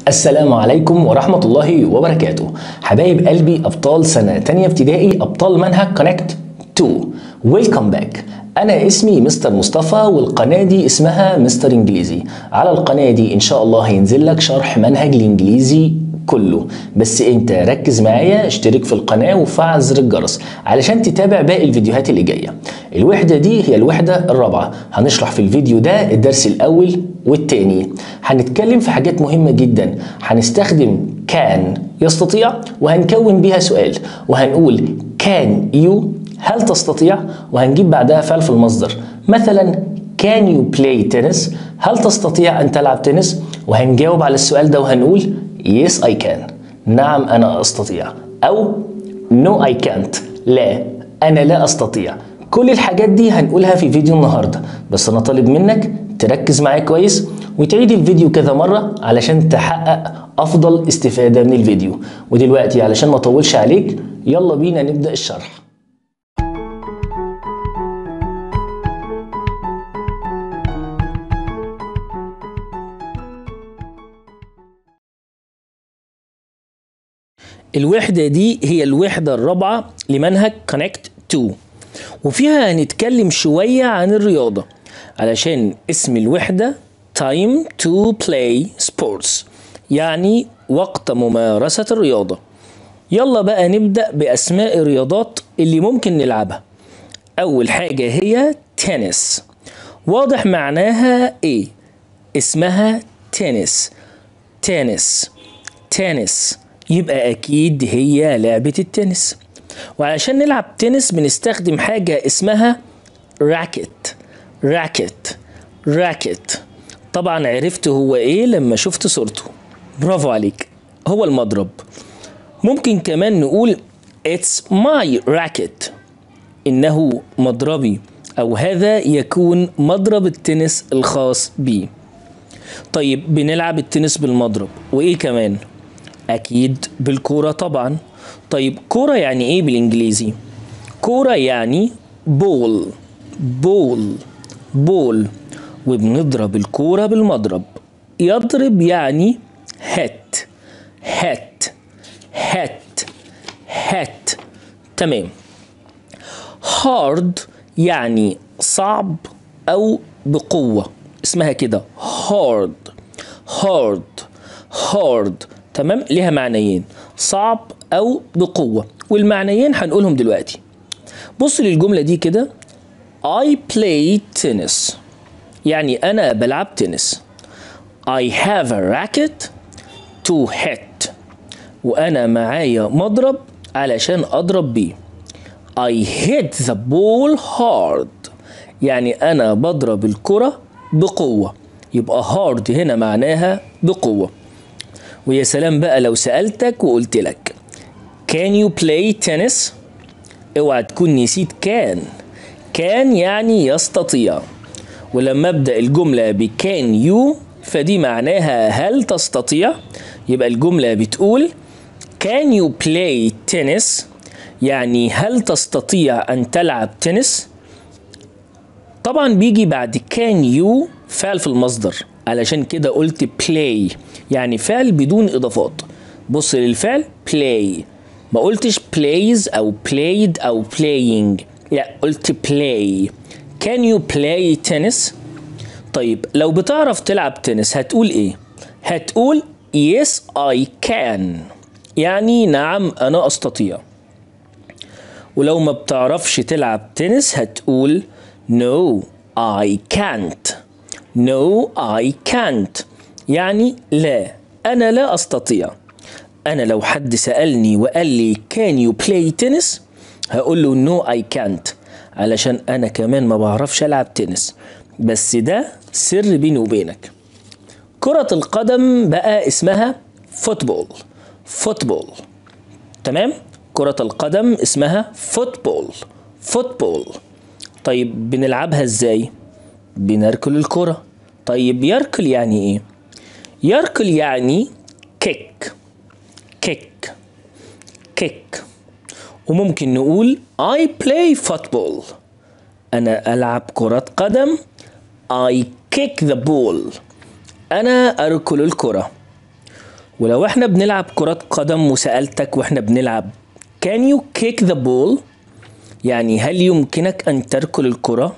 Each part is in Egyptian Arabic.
السلام عليكم ورحمة الله وبركاته حبايب قلبي أبطال سنة تانية ابتدائي أبطال منهج كونكت 2 ويلكم باك أنا اسمي مستر مصطفى والقناة دي اسمها مستر إنجليزي على القناة دي إن شاء الله هينزل لك شرح منهج الإنجليزي كله بس انت ركز معايا اشترك في القناة وفعل زر الجرس علشان تتابع باقي الفيديوهات اللي جاية الوحدة دي هي الوحدة الرابعة هنشرح في الفيديو ده الدرس الأول والتاني هنتكلم في حاجات مهمة جدا هنستخدم كان يستطيع وهنكون بيها سؤال وهنقول كان يو هل تستطيع وهنجيب بعدها فعل في المصدر مثلا can you play tennis هل تستطيع أن تلعب تنس وهنجاوب على السؤال ده وهنقول yes I can نعم أنا أستطيع أو no I can't لا أنا لا أستطيع كل الحاجات دي هنقولها في فيديو النهاردة بس أنا طالب منك تركز معايا كويس وتعيد الفيديو كذا مرة علشان تحقق أفضل استفادة من الفيديو ودلوقتي علشان ما أطولش عليك يلا بينا نبدأ الشرح الوحدة دي هي الوحدة الرابعة لمنهج كونكت 2 وفيها هنتكلم شوية عن الرياضة علشان اسم الوحدة time to play sports يعني وقت ممارسة الرياضة يلا بقى نبدأ بأسماء الرياضات اللي ممكن نلعبها أول حاجة هي تنس واضح معناها إيه اسمها تنس تنس تنس يبقى أكيد هي لعبة التنس وعشان نلعب تنس بنستخدم حاجة اسمها راكت راكت راكت طبعا عرفت هو ايه لما شفت صورته برافو عليك هو المضرب ممكن كمان نقول it's my racket إنه مضربي أو هذا يكون مضرب التنس الخاص بي طيب بنلعب التنس بالمضرب وإيه كمان؟ أكيد بالكورة طبعا طيب كورة يعني إيه بالإنجليزي؟ كورة يعني بول بول بول وبنضرب الكورة بالمضرب يضرب يعني هات هات هات هات تمام هارد يعني صعب أو بقوة اسمها كده هارد هارد هارد تمام ليها معنيين صعب او بقوه والمعنيين هنقولهم دلوقتي بص للجمله دي كده I play tennis يعني انا بلعب تنس I have a racket to hit وانا معايا مضرب علشان اضرب بيه I hit the ball hard يعني انا بضرب الكره بقوه يبقى hard هنا معناها بقوه ويا سلام بقى لو سألتك وقلت لك can you play tennis اوعى تكون نسيت كان كان يعني يستطيع ولما ابدا الجمله بكان يو فدي معناها هل تستطيع يبقى الجمله بتقول can you play tennis يعني هل تستطيع ان تلعب تنس طبعا بيجي بعد كان يو فعل في المصدر علشان كده قلت play يعني فعل بدون اضافات بص للفعل play ما قلتش plays او played او playing لا قلت play can you play tennis طيب لو بتعرف تلعب تنس هتقول ايه هتقول yes I can يعني نعم انا استطيع ولو ما بتعرفش تلعب تنس هتقول no I can't No I can't يعني لا أنا لا أستطيع أنا لو حد سألني وقال لي can you play tennis هقول له no I can't علشان أنا كمان ما بعرفش ألعب تنس بس ده سر بيني وبينك كرة القدم بقى اسمها فوتبول فوتبول تمام كرة القدم اسمها فوتبول فوتبول طيب بنلعبها ازاي بنركل الكرة طيب يركل يعني ايه يركل يعني كيك كيك كيك وممكن نقول I play football أنا ألعب كرة قدم I kick the ball أنا أركل الكرة ولو احنا بنلعب كرة قدم وسألتك واحنا بنلعب can you kick the ball يعني هل يمكنك أن تركل الكرة؟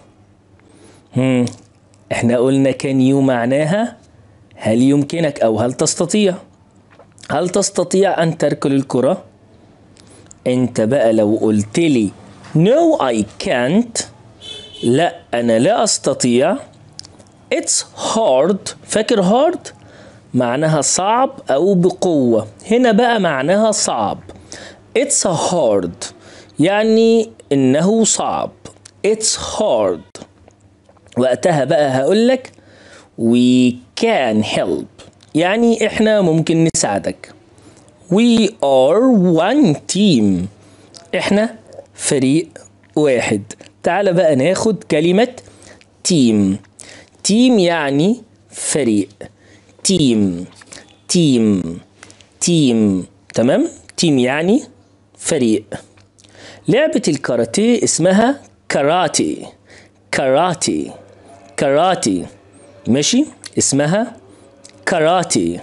هم احنا قلنا can you معناها هل يمكنك أو هل تستطيع؟ هل تستطيع أن تركل الكرة؟ انت بقى لو قلت لي no I can't لا أنا لا أستطيع It's hard فاكر hard معناها صعب أو بقوة هنا بقى معناها صعب It's hard يعني إنه صعب It's hard وقتها بقى هقولك we can help يعني إحنا ممكن نساعدك We are one team إحنا فريق واحد تعال بقى ناخد كلمة تيم تيم يعني فريق تيم تيم تيم تمام تيم يعني فريق لعبة الكاراتيه اسمها كاراتي كاراتي كاراتي ماشي اسمها كاراتي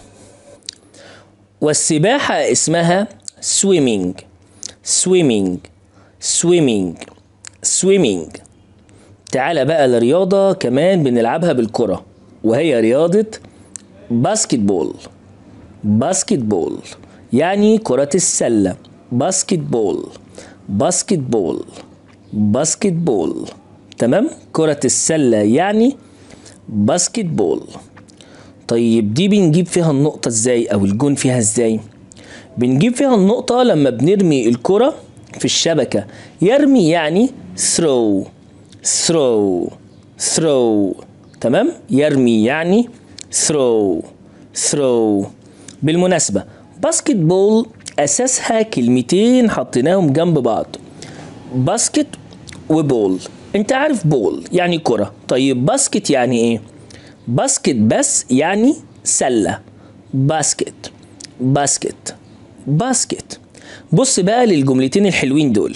والسباحة اسمها swimming swimming swimming swimming تعال بقى لرياضة كمان بنلعبها بالكرة وهي رياضة باسكت بول باسكت بول يعني كرة السلة باسكت بول باسكت بول باسكت بول تمام كرة السلة يعني باسكت بول طيب دي بنجيب فيها النقطة ازاي او الجون فيها ازاي بنجيب فيها النقطة لما بنرمي الكرة في الشبكة يرمي يعني throw throw throw تمام يرمي يعني throw throw بالمناسبة باسكت بول أساسها كلمتين حطيناهم جنب بعض باسكت وبول انت عارف بول يعني كرة طيب باسكت يعني ايه باسكت بس يعني سلة باسكت باسكت باسكت بص بقى للجملتين الحلوين دول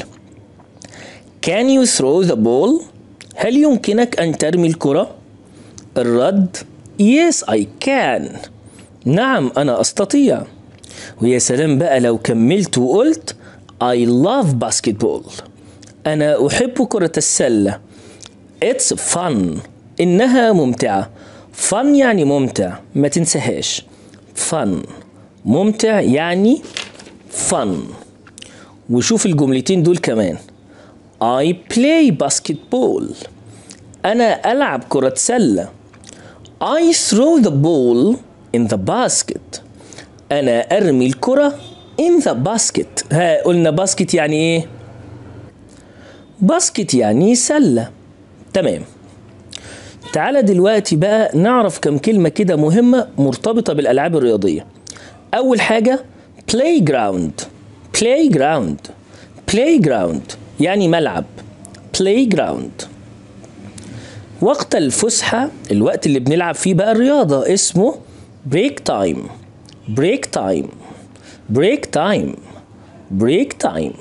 Can you throw the ball؟ هل يمكنك أن ترمي الكرة؟ الرد Yes I can نعم أنا أستطيع ويا سلام بقى لو كملت وقلت I love basketball أنا أحب كرة السلة It's fun إنها ممتعة fun يعني ممتع ما تنساهاش fun ممتع يعني fun وشوف الجملتين دول كمان I play basketball أنا ألعب كرة سلة I throw the ball in the basket أنا أرمي الكرة in the basket ها قلنا باسكت يعني إيه؟ باسكت يعني سلة تمام تعالى دلوقتي بقى نعرف كم كلمة كده مهمة مرتبطة بالألعاب الرياضية أول حاجة playground playground playground يعني ملعب playground وقت الفسحة الوقت اللي بنلعب فيه بقى الرياضة اسمه break time break time break time break time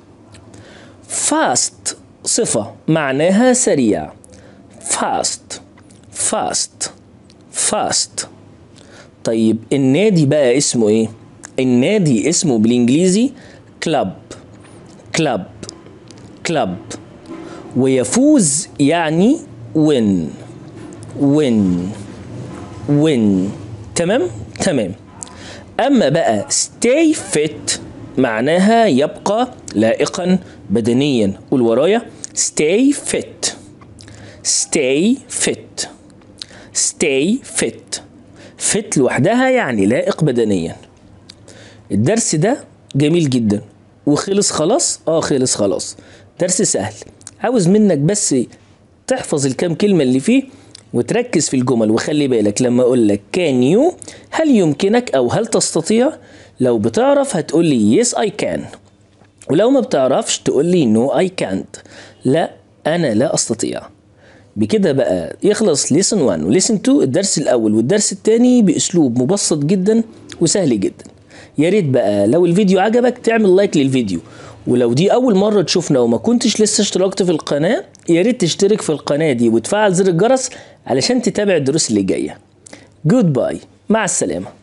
fast صفة معناها سريع fast fast fast طيب النادي بقى اسمه ايه النادي اسمه بالانجليزي كلاب كلاب كلاب ويفوز يعني win win win تمام تمام اما بقى stay fit معناها يبقى لائقا بدنيا قول ورايا stay fit stay fit stay fit fit لوحدها يعني لائق بدنيا الدرس ده جميل جدا وخلص خلاص اه خلص خلاص درس سهل عاوز منك بس تحفظ الكام كلمة اللي فيه وتركز في الجمل وخلي بالك لما اقول لك كان يو هل يمكنك او هل تستطيع لو بتعرف هتقول لي yes I can ولو ما بتعرفش تقول لي no I can't لا انا لا استطيع بكده بقى يخلص lesson 1 و lesson 2 الدرس الاول والدرس الثاني باسلوب مبسط جدا وسهل جدا يا ريت بقى لو الفيديو عجبك تعمل لايك للفيديو ولو دي اول مره تشوفنا وما كنتش لسه اشتركت في القناه يا ريت تشترك في القناه دي وتفعل زر الجرس علشان تتابع الدروس اللي جايه جود باي مع السلامه